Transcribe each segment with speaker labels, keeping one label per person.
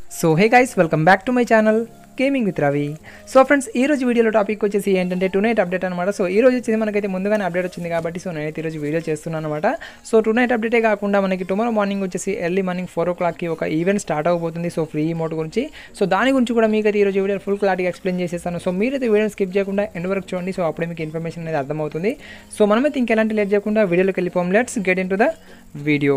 Speaker 1: so hey guys welcome back to my channel gaming with Ravi so friends ఈ రోజు వీడియోలో topic వచ్చేసి ఏంటంటే టు నైట్ అప్డేట్ అనమాట సో ఈ రోజు వచ్చేసి మనకైతే ముందుగానే అప్డేట్ వచ్చింది కాబట్టి సో నేనైతే ఈరోజు వీడియో చేస్తున్నాను అనమాట సో టు నైట్ అప్డేటే కాకుండా మనకి టుమారో మార్నింగ్ వచ్చేసి ఎర్లీ మార్నింగ్ ఫోర్ ఓ క్లాక్కి ఒక ఈవెంట్ స్టార్ట్ అవబోతుంది సో ఫ్రీ మోడ్ గురించి సో దాని గురించి కూడా మీకైతే ఈరోజు వీడియో ఫుల్ క్లారిటీగా ఎక్స్ప్లెయిన్ చేసేస్తాను సో మీరైతే వీడియో స్కిప్ చేయకుండా ఎండ్ వరకు చూడండి సో అప్పుడే మీకు ఇన్ఫర్మేషన్ అనేది అర్థమవుతుంది సో మనమైతే ఇంకెలాంటి లేట్ చేయకుండా వీడియోలోకి వెళ్ళిపోం let's get into the video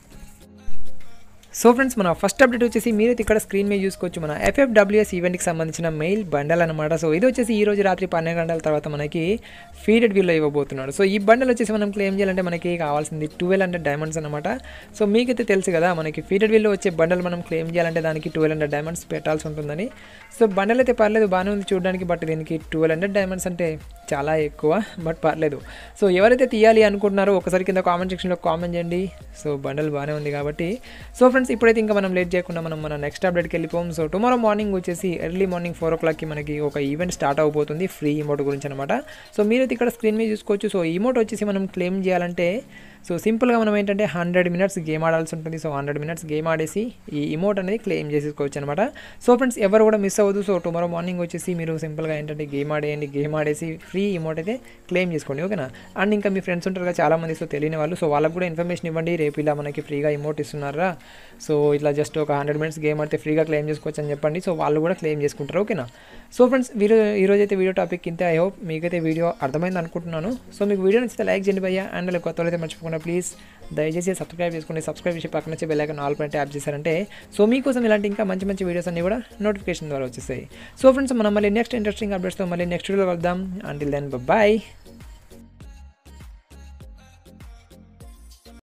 Speaker 1: so friends మన ఫస్ట్ అప్డేట్ వచ్చేసి మీరైతే ఇక్కడ స్క్రీన్ మీద చూసుకోవచ్చు మన ఎఫ్ఎఫ్డబ్ల్యూఎస్ ఈవెంట్కి సంబంధించిన మెయిల్ బండల్ అనమాట సో ఇది వచ్చేసి ఈ రోజు రాత్రి పన్నెండు గంటల తర్వాత మనకి ఫీడెడ్ వీల్లో ఇవ్వబోతున్నాడు సో ఈ బండల్ వచ్చేసి మనం క్లెయిమ్ చేయాలంటే మనకి కావాల్సింది ట్వెల్వ్ హండ్రెడ్ డైమండ్స్ అనమాట సో మీకైతే తెలుసు కదా మనకి ఫీడెడ్ వీల్లో వచ్చే బండల్ మనం క్లెయిమ్ చేయాలంటే దానికి ట్వెల్వ్ హండ్రెడ్ డైమండ్స్ పెట్టాల్సి ఉంటుందని సో బండల్ అయితే పర్లేదు బాగానే ఉంది చూడడానికి బట్ దీనికి ట్వెల్వ్ హండ్రెడ్ డైమండ్స్ అంటే చాలా ఎక్కువ బట్ పర్లేదు సో ఎవరైతే తీయాలి అనుకుంటున్నారో ఒకసారి కింద కామెంట్ సెక్షన్లో కామెంట్ చేయండి సో బండల్ బాగానే ఉంది కాబట్టి సో ఫ్రెండ్స్ ఇప్పుడైతే ఇంకా మనం లేట్ చేయకుండా మనం మన నెక్స్ట్ అప్డేట్కి వెళ్ళిపోం సో టుమారో మార్నింగ్ వచ్చేసి ఎర్లీ మార్నింగ్ ఫోర్ ఓ క్లాక్కి మనకి ఒక ఈవెంట్ స్టార్ట్ అవబోతుంది ఫ్రీ ఇమోట్ గురించి అనమాట సో మీరైతే ఇక్కడ స్క్రీన్ మీద చూసుకోవచ్చు సో ఇమోట్ వచ్చేసి మనం క్లెయిమ్ చేయాలంటే సో సింపుల్గా మనం ఏంటంటే హండ్రెడ్ మినిట్స్ గేమ్ ఆడాల్సి ఉంటుంది సో హండ్రెడ్ మినిట్స్ గేమ్ ఆడేసి ఈ ఇమోట్ అనేది క్లెయిమ్ చేసుకోవచ్చు అనమాట సో ఫ్రెండ్స్ ఎవరు కూడా మిస్ అవ్వదు సో టుమారో మార్నింగ్ వచ్చేసి మీరు సింపుల్గా ఏంటంటే గేమ్ ఆడేయండి గేమ్ ఆడేసి ఫ్రీ ఇమోట్ అయితే క్లెయిమ్ చేసుకోండి ఓకేనా అండ్ ఇంకా మీ ఫ్రెండ్స్ ఉంటారు కదా చాలామంది సో తెలియని వాళ్ళు సో వాళ్ళకు కూడా ఇన్ఫర్మేషన్ ఇవ్వండి రేపు ఇలా మనకి ఫ్రీగా ఇమోట్ ఇస్తున్నారా సో ఇట్లా జస్ట్ ఒక హండ్రెడ్ మినిట్స్ గేమ్ ఆడితే ఫ్రీగా క్లెయిమ్ చేసుకోవచ్చు అని చెప్పండి సో వాళ్ళు కూడా క్లెయిమ్ చేసుకుంటారు ఓకేనా సో ఫ్రెండ్స్ వీడియో ఈరోజు అయితే వీడియో టాపిక్ ఇంతే ఐ హోప్ మీకైతే వీడియో అర్థమైంది అనుకుంటున్నాను సో మీకు వీడియో నచ్చితే లైక్ చేయండి భయ్యా అండ్ అలా కొత్త అయితే మర్చిపోకుండా ప్లీజ్ దయచేసి సబ్స్క్రైబ్ చేసుకోండి సబ్స్క్రైబ్ చేసి పక్కన వచ్చే బెల్ ఐకాన్ ఆల్ పైన ట్యాప్ చేశారంటే సో మీకోసం ఇలాంటి ఇంకా మంచి మంచి వీడియోస్ అన్ని కూడా నోటిఫికేషన్ ద్వారా వచ్చేస్తాయి సో ఫ్రెండ్స్ మనం మళ్ళీ నెక్స్ట్ ఇంట్రెస్టింగ్ అప్డేట్స్తో మళ్ళీ నెక్స్ట్ వీడియోలో కలుద్దాం అంటిల్ దెన్ బాయ్